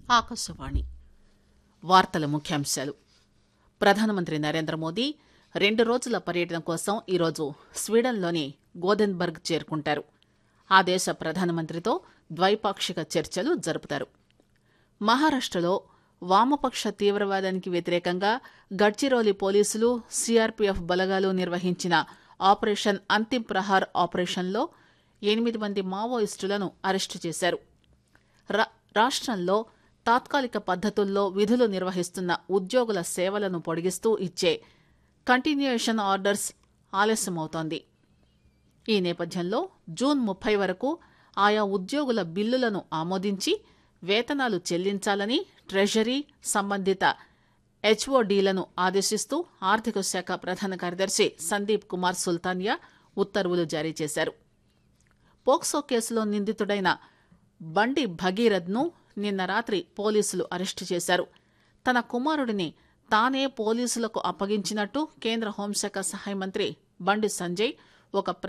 ఆకాశవాణి వార్తల ముఖ్యాంశాలు ప్రధానమంత్రి నరేంద్ర మోదీ రెండు రోజుల పర్యటన కోసం ఈరోజు స్వీడన్లోని గోదెన్బర్గ్ చేరుకుంటారు ఆ దేశ ప్రధానమంత్రితో ద్వైపాక్షిక చర్చలు జరుపుతారు మహారాష్టలో వామపక్ష తీవ్రవాదానికి వ్యతిరేకంగా గడ్చిరోలి పోలీసులు సీఆర్పీఎఫ్ బలగాలు నిర్వహించిన ఆపరేషన్ అంతిమ్ ప్రహార్ ఆపరేషన్లో ఎనిమిది మంది మావోయిస్టులను అరెస్టు చేశారు రా- రాష్ట్రంలో తాత్కాలిక పద్ధతుల్లో విధులు నిర్వహిస్తున్న ఉద్యోగుల సేవలను పొడిగిస్తూ ఇచ్చే కంటిన్యూయేషన్ ఆర్డర్స్ ఆలస్యమవుతోంది ఈ నేపథ్యంలో జూన్ ముప్పై వరకు ఆయా ఉద్యోగుల బిల్లులను ఆమోదించి వేతనాలు చెల్లించాలని ట్రెజరీ సంబంధిత హెచ్ఓడీలను ఆదేశిస్తూ ఆర్థిక శాఖ ప్రధాన కార్యదర్శి సందీప్ కుమార్ సుల్తానియా ఉత్తర్వులు జారీ చేశారు పోక్సో కేసులో నిందితుడైన బండి భగీరథ్ను నిన్న రాత్రి పోలీసులు అరెస్టు చేశారు తన కుమారుడిని తానే పోలీసులకు అప్పగించినట్టు కేంద్ర హోంశాఖ సహాయ మంత్రి బండి సంజయ్ ఒక